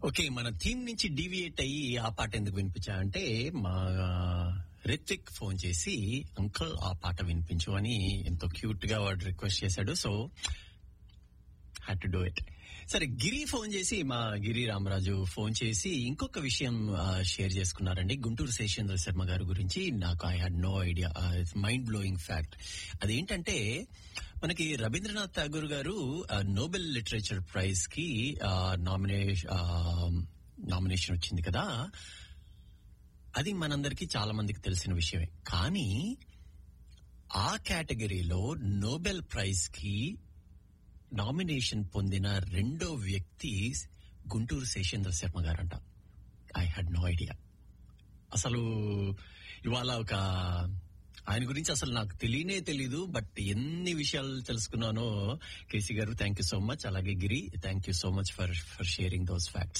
okay మన theme నుంచి deviate అయ్యి ఆ పాట ఎందుకు వినిపించా అంటే మా రిత్విక్ ఫోన్ చేసి అంకుల్ ఆ పాట వినిపించు అని ఎంతో క్యూట్ గా వాడు రిక్వెస్ట్ చేశాడు so had to do it సరే గిరి ఫోన్ చేసి మా గిరి రామరాజు ఫోన్ చేసి ఇంకొక విషయం షేర్ చేసుకున్నారండి గుంటూరు శేషేంద్ర శర్మ గారి గురించి నాకు I had no idea mind blowing fact అదేంటంటే మనకి రవీంద్రనాథ్ ఠాగూర్ గారు నోబెల్ లిటరేచర్ ప్రైజ్ కి నామినేషన్ నామినేషన్ వచ్చింది కదా అది మనందరికీ చాలా మందికి తెలిసిన విషయమే కానీ ఆ కేటగిరీలో నోబెల్ ప్రైజ్ కి నామినేషన్ పొందిన రెండో వ్యక్తి గుంటూరు శేషేంద్ర శర్మ గారంట ఐ హ్యాడ్ నో ఐడియా అసలు ఇవాళ ఒక ఆయన గురించి అసలు నాకు తెలియనే తెలీదు బట్ ఎన్ని విషయాలు తెలుసుకున్నానో కేసీ గారు థ్యాంక్ యూ సో మచ్ అలాగే Giri thank you so much for for sharing those facts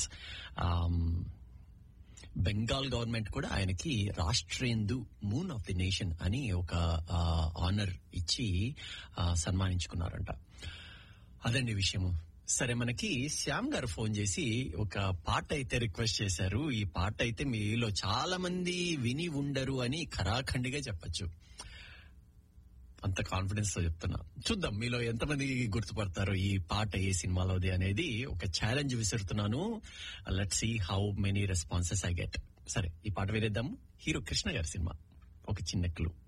Bengal government కూడా ఆయనకి Rashtrendu moon of the nation అని ఒక ఆనర్ ఇచ్చి సన్మానించుకున్నారంట అదండి విషయము సరే మనకి శ్యామ్ గారు ఫోన్ చేసి ఒక పాట అయితే రిక్వెస్ట్ చేశారు ఈ పాట అయితే మీలో చాలా మంది విని ఉండరు అని ఖరాఖండిగా చెప్పచ్చు అంత కాన్ఫిడెన్స్ తో చెప్తున్నా చూద్దాం మీలో ఎంతమంది గుర్తుపడతారో ఈ పాట ఏ సినిమాలోది అనేది ఒక ఛాలెంజ్ విసురుతున్నాను let see how many responses I get సరే ఈ పాట వేరేద్దాం హీరో కృష్ణ గారి సినిమా ఒక చిన్న క్లూ